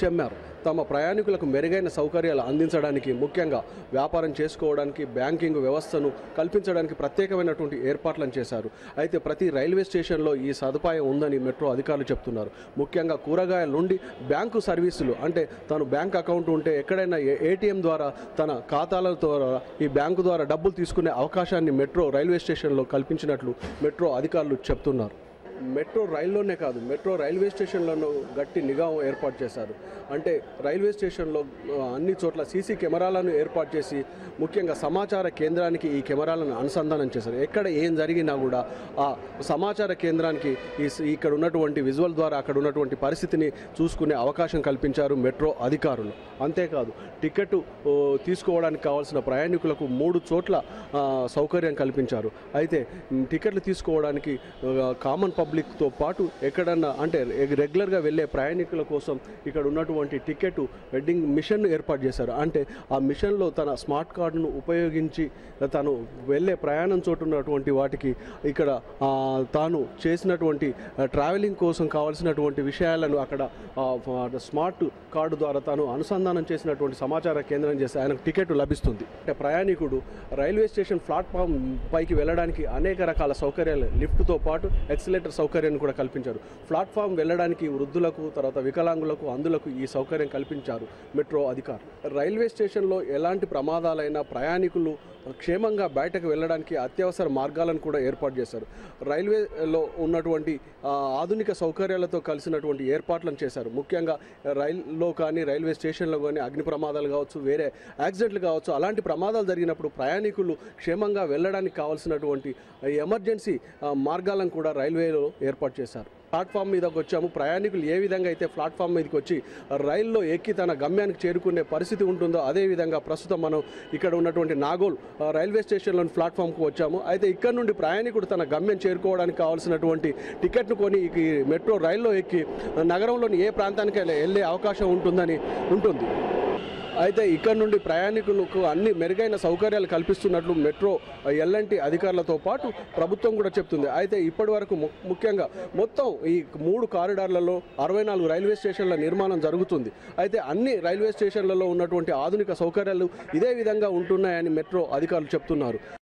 HMR తమ ప్రయాణికులకు మెరుగైన సౌకర్యాలు అందించడానికి ముఖ్యంగా వ్యాపారం చేసుకోవడానికి బ్యాంకింగ్ వ్యవస్థను కల్పించడానికి ప్రత్యేకమైనటువంటి ఏర్పాట్లను చేశారు అయితే ప్రతి రైల్వే స్టేషన్లో ఈ సదుపాయం ఉందని మెట్రో అధికారులు చెప్తున్నారు ముఖ్యంగా కూరగాయల నుండి బ్యాంకు సర్వీసులు అంటే తను బ్యాంక్ అకౌంట్ ఉంటే ఎక్కడైనా ఏటీఎం ద్వారా తన ఖాతాల ద్వారా ఈ బ్యాంకు ద్వారా డబ్బులు తీసుకునే అవకాశాన్ని మెట్రో రైల్వే స్టేషన్లో కల్పించినట్లు మెట్రో అధికారులు చెప్తున్నారు మెట్రో రైల్లోనే కాదు మెట్రో రైల్వే స్టేషన్లను గట్టి నిఘా ఏర్పాటు చేశారు అంటే రైల్వే స్టేషన్లో ఆ, అన్ని చోట్ల సీసీ కెమెరాలను ఏర్పాటు చేసి ముఖ్యంగా సమాచార కేంద్రానికి ఈ కెమెరాలను అనుసంధానం చేశారు ఎక్కడ ఏం జరిగినా కూడా ఆ సమాచార కేంద్రానికి ఈ స- ఇక్కడ ఉన్నటువంటి విజువల్ ద్వారా అక్కడ ఉన్నటువంటి పరిస్థితిని చూసుకునే అవకాశం కల్పించారు మెట్రో అధికారులు అంతేకాదు టికెట్ ఓ, తీసుకోవడానికి కావాల్సిన ప్రయాణికులకు మూడు చోట్ల ఆ, సౌకర్యం కల్పించారు అయితే మ్, టికెట్లు తీసుకోవడానికి ఆ, కామన్ పబ్లిక్తో పాటు ఎక్కడన్నా అంటే రె- రెగ్యులర్గా వెళ్ళే ప్రయాణికుల కోసం ఇక్కడ ఉన్నటువంటి టికెట్ వెడ్డింగ్ మిషన్ ఏర్పాటు చేశారు అంటే ఆ మిషన్లో తన స్మార్ట్ కార్డును ఉపయోగించి తను వెళ్ళే ప్రయాణం చోటు ఉన్నటువంటి వాటికి ఇక్కడ ఆ, తాను చేసినటువంటి ఆ, ట్రావెలింగ్ కోసం కావాల్సినటువంటి విషయాలను అక్కడ ఆ, ఫ- స్మార్ట్ కార్డు ద్వారా తాను అనుసంధానం చేసినటువంటి సమాచార కేంద్రం చేస్తే ఆయనకు టికెట్ లభిస్తుంది అంటే ప్రయాణికుడు రైల్వే స్టేషన్ ప్లాట్ఫామ్ పైకి వెళ్ళడానికి అనేక రకాల సౌకర్యాలు లిఫ్ట్తో పాటు ఎక్సిలేటర్ సౌకర్యాన్ని కూడా కల్పించారు ప్లాట్ఫామ్ వెళ్ళడానికి వృద్ధులకు తర్వాత వికలాంగులకు అందులకు ఈ సౌకర్యం కల్పించారు మెట్రో అధికారులు రైల్వే స్టేషన్లో ఎలాంటి ప్రమాదాలైనా ప్రయాణికులు క్షేమంగా బయటకు వెళ్ళడానికి అత్యవసర మార్గాలను కూడా ఏర్పాటు చేశారు రైల్వేలో ఉన్నటువంటి ఆ, ఆధునిక సౌకర్యాలతో కలిసినటువంటి ఏర్పాట్లను చేశారు ముఖ్యంగా రైల్లో కానీ రైల్వే స్టేషన్లో కానీ అగ్ని ప్రమాదాలు కావచ్చు వేరే యాక్సిడెంట్లు కావచ్చు అలాంటి ప్రమాదాలు జరిగినప్పుడు ప్రయాణికులు క్షేమంగా వెళ్ళడానికి కావాల్సినటువంటి ఎమర్జెన్సీ ఆ, మార్గాలను కూడా రైల్వేలో ఏర్పాటు చేశారు ప్లాట్ఫామ్ మీదకి వచ్చాము ప్రయాణికులు ఏ విధంగా అయితే ప్లాట్ఫామ్ మీదకి వచ్చి రైల్లో ఎక్కి తన గమ్యానికి చేరుకునే పరిస్థితి ఉంటుందో అదే విధంగా ప్రస్తుతం మనం ఇక్కడ ఉన్నటువంటి నాగోల్ ఆ, రైల్వే స్టేషన్లోని ప్లాట్ఫామ్కు వచ్చాము అయితే ఇక్కడ నుండి ప్రయాణికుడు తన గమ్యం చేరుకోవడానికి కావాల్సినటువంటి టికెట్ను కొని ఈ మెట్రో రైల్లో ఎక్కి నగరంలోని ఏ ప్రాంతానికి వెళ్ళే అవకాశం ఉంటుందని ఉంటుంది అయితే ఇక్కడ నుండి ప్రయాణికులకు అన్ని మెరుగైన సౌకర్యాలు కల్పిస్తున్నట్లు మెట్రో ఎల్ఎన్టీ అధికారులతో పాటు ప్రభుత్వం కూడా చెప్తుంది అయితే ఇప్పటి వరకు ము- ముఖ్యంగా మొత్తం ఈ మూడు కారిడార్లలో అరవై నాలుగు రైల్వే స్టేషన్ల నిర్మాణం జరుగుతుంది అయితే అన్ని రైల్వే స్టేషన్లలో ఉన్నటువంటి ఆధునిక సౌకర్యాలు ఇదే విధంగా ఉంటున్నాయని మెట్రో అధికారులు చెప్తున్నారు